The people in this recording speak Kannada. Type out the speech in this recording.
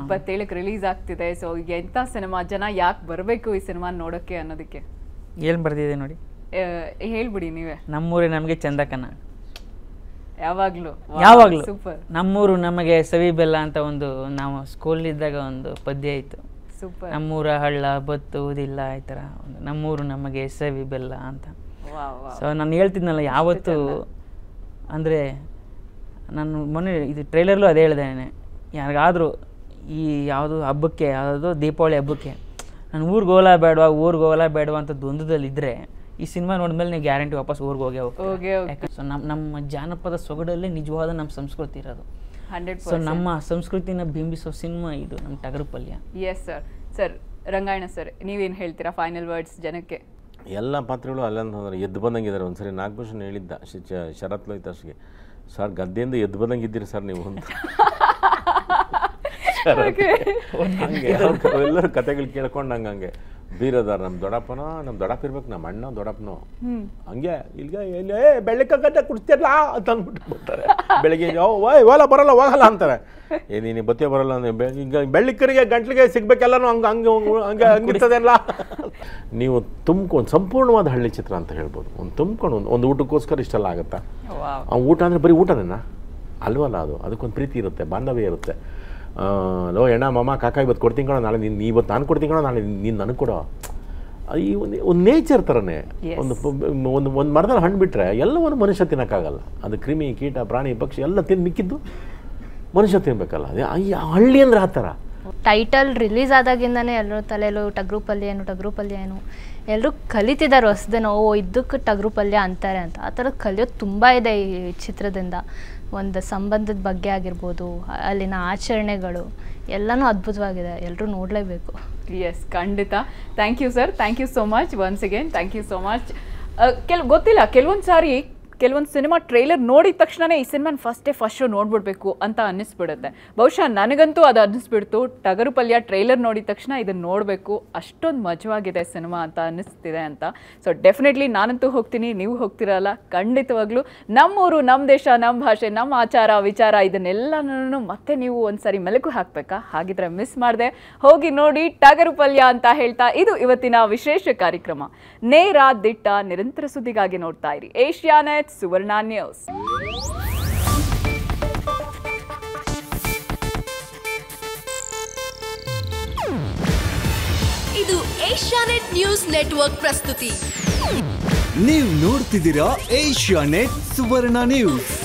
ಇಪ್ಪತ್ತೇಳಕ್ಕೆ ರಿಲೀಸ್ ಆಗ್ತಿದೆ ಸೊ ಎಂಥ ಸಿನಿಮಾ ಜನ ಯಾಕೆ ಬರಬೇಕು ಈ ಸಿನಿಮಾ ನೋಡೋಕ್ಕೆ ಅನ್ನೋದಕ್ಕೆ ಏನು ಬರ್ದಿದೆ ನೋಡಿ ಆ, ಹೇಳ್ಬಿಡಿ ನೀವೇ ನಮ್ಮೂರೇ ನಮಗೆ ಚಂದಕನ ಯಾವಾಗ್ಲೂ ಯಾವಾಗಲೂ ಸೂಪರ್ ನಮ್ಮೂರು ನಮಗೆ ಸವಿ ಬೆಲ್ಲ ಅಂತ ಒಂದು ನಾವು ಸ್ಕೂಲ್ ಇದ್ದಾಗ ಒಂದು ಪದ್ಯ ಇತ್ತು ಸೂಪರ್ ನಮ್ಮೂರ ಹಳ್ಳ ಬತ್ತು ಊದಿಲ್ಲ ಈ ಥರ ಒಂದು ನಮ್ಮೂರು ನಮಗೆ ಸವಿ ಬೆಲ್ಲ ಅಂತ ವಾವ್ ವಾವ್ ಸೊ ನಾನು ಹೇಳ್ತಿದ್ನಲ್ಲ ಯಾವತ್ತು ಅಂದರೆ ನಾನು ಮೊನ್ನೆ ಇದು ಟ್ರೈಲರ್ಲು ಅದೇ ಹೇಳಿದ್ದೇನೆ ಯಾರಿಗಾದರೂ ಈ ಯಾವುದು ಹಬ್ಬಕ್ಕೆ ಯಾವುದು ದೀಪಾವಳಿ ಹಬ್ಬಕ್ಕೆ ನಾನು ಊರಿಗೆ ಹೋಗಲ್ಲ ಬೇಡವಾ ಊರಿಗೆ ಹೋಗಲ್ಲ ಬೇಡವಾ ಅಂತ ದ್ವಂದ್ವದಲ್ಲಿದ್ದರೆ ಈ ಸಿನಿಮಾ ನೋಡಿದ್ಮೇಲೆ ನೀವು ಗ್ಯಾರಂಟಿ ವಾಪಸ್ ಊರಿಗೆ ಹೋಗೇ ಹೋಗ್ತೀರಿ ಹೋಗೇ ಹೋಗ್ತೀರಿ. ಯಾಕಂದ್ರೆ ಸೊ ನಮ್ಮ ನಮ್ಮ ಜಾನಪದ ಸೊಗಡಲ್ಲೇ ನಿಜವಾದ ನಮ್ಮ ಸಂಸ್ಕೃತಿ ಇರೋದು ಹಂಡ್ರೆಡ್ ಸೊ ನಮ್ಮ ಸಂಸ್ಕೃತಿನ ಬಿಂಬಿಸೋ ಸಿನಿಮಾ ಇದು ನಮ್ಮ Tagaru Palya yes sir sir Rangayana sir ನೀವೇನು ಹೇಳ್ತೀರಾ ಫೈನಲ್ ವರ್ಡ್ಸ್ ಜನಕ್ಕೆ ಎಲ್ಲ ಪಾತ್ರಗಳು ಅಲ್ಲಂತಂದ್ರೆ ಎದ್ದು ಬಂದಂಗಿದ್ದಾರೆ ಒಂದ್ಸರಿ ನಾಗಭೂಷಣ್ ಹೇಳಿದ್ದ ಶಿ- ಚ- ಶರತ್ ಲೋಹಿತಾಶ್ಗೆ ಸರ್ ಗದ್ದೆಯಿಂದ ಎದ್ದು ಬಂದಂಗಿದ್ದೀರಿ ಸರ್ ನೀವು ಅಂತ ಶರತ್. ಹಂಗೆ ಅವ್ರು ಎಲ್ಲರೂ ಕತೆಗಳು ಕೇಳ್ಕೊಂಡು ಹಂಗೆ ಹಂಗೆ ಬೀರದಾರ ನಮ್ಮ ದೊಡ್ಡಪ್ಪನ ನಮ್ಮ ದೊಡ್ಡಪ್ಪ ಇರ್ಬೇಕು ನಮ್ಮ ಅಣ್ಣ ದೊಡ್ಡಪ್ಪನು ಹಂಗೆ ಇಲ್ಗೆ ಎಲ್ಲಿ ಏ ಬೆಳ್ಳಿಕ ಗದ್ದೆ ಕುಡಿಸ್ತಿರ್ಲ ಅಂತ ಅಂದ್ಬಿಟ್ಟು ಬರ್ತಾರೆ ಬೆಳಿಗ್ಗೆ ಓ ಓಯ್ ಓಲ ಬರಲ್ಲ ಹೋಗಲ್ಲ ಅಂತಾರೆ ಏ ನೀನು ಬತ್ತೇ ಬರಲ್ಲ ಅಂದ್ರೆ ಬೆ- ಈಗ ಬೆಳ್ಳಿಕರಿಗೆ ಗಂಟ್ಲಿಗೆ ಸಿಗ್ಬೇಕೆಲ್ಲನೂ ಹಂಗೆ ಹಂಗೆ ಹಂಗೆ ಹಂಗಿರ್ತದೆಲ್ಲ ನೀವು ತುಂಬ್ಕೊಂಡು ಸಂಪೂರ್ಣವಾದ ಹಳ್ಳಿ ಚಿತ್ರ ಅಂತ ಹೇಳ್ಬೋದು ಒಂದು ತುಂಬ್ಕೊಂಡು ಒಂದು ಒಂದು ಊಟಕ್ಕೋಸ್ಕರ ಇಷ್ಟೆಲ್ಲ ಆಗುತ್ತಾ ವಾವ್ ಆ ಊಟ ಅಂದರೆ ಬರೀ ಊಟನೇನ ಅಲ್ವಲ್ಲ ಅದು ಅದಕ್ಕೊಂದು ಪ್ರೀತಿ ಇರುತ್ತೆ ಬಾಂಧವ್ಯ ಇರುತ್ತೆ ಆ, ಲೋ ಎಣ್ಣ ಮಾಮ ಕಾಕ ಇವತ್ತು ಕೊಡ್ತೀನಿ ಕಣೋ ನಾಳೆ ನೀನು ಇವತ್ತು ನಾನು ಕೊಡ್ತೀನಿ ಕಣೋ ನಾಳೆ ನೀನು ನನಗೆ ಕೊಡೋ ಅದು ಈ ಒಂದು ಒಂದು ನೇಚರ್ ಥರನೇ Yes. ಒಂದು ಪ- ಒಂದು ಒಂದು ಮರದಲ್ಲಿ ಹಣ್ಣು ಬಿಟ್ಟರೆ ಎಲ್ಲವನ್ನು ಮನುಷ್ಯ ತಿನ್ನೋಕ್ಕಾಗಲ್ಲ ಅದು ಕ್ರಿಮಿ ಕೀಟ ಪ್ರಾಣಿ ಪಕ್ಷಿ ಎಲ್ಲ ತಿಂದು ಮಿಕ್ಕಿದ್ದು ಮನುಷ್ಯ ತಿನ್ಬೇಕಲ್ಲ ಅದೇ ಆ- ಈ ಹಳ್ಳಿ ಅಂದರೆ ಆ ಥರ ಟೈಟಲ್ ರಿಲೀಸ್ ಆದಾಗಿಂದನೇ ಎಲ್ಲರ ತಲೆಯಲ್ಲೂ ಟಗ್ರು ಪಲ್ಯ ಏನು ಟಗ್ರು ಪಲ್ಯ ಏನು ಎಲ್ಲರೂ ಕಲಿತಿದ್ದಾರೆ ಹೊಸದೇನೋ ಓ ಇದಕ್ಕೆ ಟಗ್ರು ಪಲ್ಯ ಅಂತಾರೆ ಅಂತ ಆ ಥರ ಕಲಿಯೋದು ತುಂಬ ಇದೆ ಈ ಚಿತ್ರದಿಂದ ಒಂದು ಸಂಬಂಧದ ಬಗ್ಗೆ ಆಗಿರ್ಬೋದು ಅಲ್ಲಿನ ಆಚರಣೆಗಳು ಎಲ್ಲನೂ ಅದ್ಭುತವಾಗಿದೆ ಎಲ್ಲರೂ ನೋಡಲೇಬೇಕು ಎಸ್ ಖಂಡಿತ thank you sir thank you so much once again thank you so much ಕೆಲ್ ಗೊತ್ತಿಲ್ಲ ಕೆಲವೊಂದು ಸಾರಿ ಕೆಲವೊಂದು ಸಿನಿಮಾ ಟ್ರೈಲರ್ ನೋಡಿದ ತಕ್ಷಣನೇ ಈ ಸಿನಿಮಾನ ಫಸ್ಟೇ ಫಸ್ಟ್ ಶೋ ನೋಡ್ಬಿಡ್ಬೇಕು ಅಂತ ಅನ್ನಿಸ್ಬಿಡುತ್ತೆ ಬಹುಶಃ ನನಗಂತೂ ಅದು ಅನ್ನಿಸ್ಬಿಡ್ತು ಟಗರು ಪಲ್ಯ ಟ್ರೈಲರ್ ನೋಡಿದ ತಕ್ಷಣ ಇದನ್ನ ನೋಡಬೇಕು ಅಷ್ಟೊಂದು ಮಜವಾಗಿದೆ ಸಿನಿಮಾ ಅಂತ ಅನ್ನಿಸ್ತಿದೆ ಅಂತ ಸೊ ಡೆಫಿನೆಟ್ಲಿ ನಾನಂತೂ ಹೋಗ್ತೀನಿ ನೀವು ಹೋಗ್ತಿರಲ್ಲ ಖಂಡಿತವಾಗ್ಲೂ ನಮ್ಮೂರು ನಮ್ಮ ದೇಶ ನಮ್ಮ ಭಾಷೆ ನಮ್ಮ ಆಚಾರ ವಿಚಾರ ಇದನ್ನೆಲ್ಲನೂ ಮತ್ತೆ ನೀವು ಒಂದ್ಸರಿ ಮೆಲುಕು ಹಾಕ್ಬೇಕಾ ಹಾಗಿದ್ರೆ ಮಿಸ್ ಮಾಡಿದೆ ಹೋಗಿ ನೋಡಿ ಟಗರು ಪಲ್ಯ ಅಂತ ಹೇಳ್ತಾ ಇದು ಇವತ್ತಿನ ವಿಶೇಷ ಕಾರ್ಯಕ್ರಮ ನೇರ ದಿಟ್ಟ ನಿರಂತರ ಸುದ್ದಿಗಾಗಿ ನೋಡ್ತಾ ಇರಿ ಏಷ್ಯಾ ನೆಟ್ ಸುವರ್ಣ ನ್ಯೂಸ್ ಇದು ಏಷ್ಯಾನೆಟ್ ನ್ಯೂಸ್ ನೆಟ್ವರ್ಕ್ ಪ್ರಸ್ತುತಿ ನೀವು ನೋಡ್ತಿದ್ದೀರಾ ಏಷ್ಯಾ ನೆಟ್ ಸುವರ್ಣ ನ್ಯೂಸ್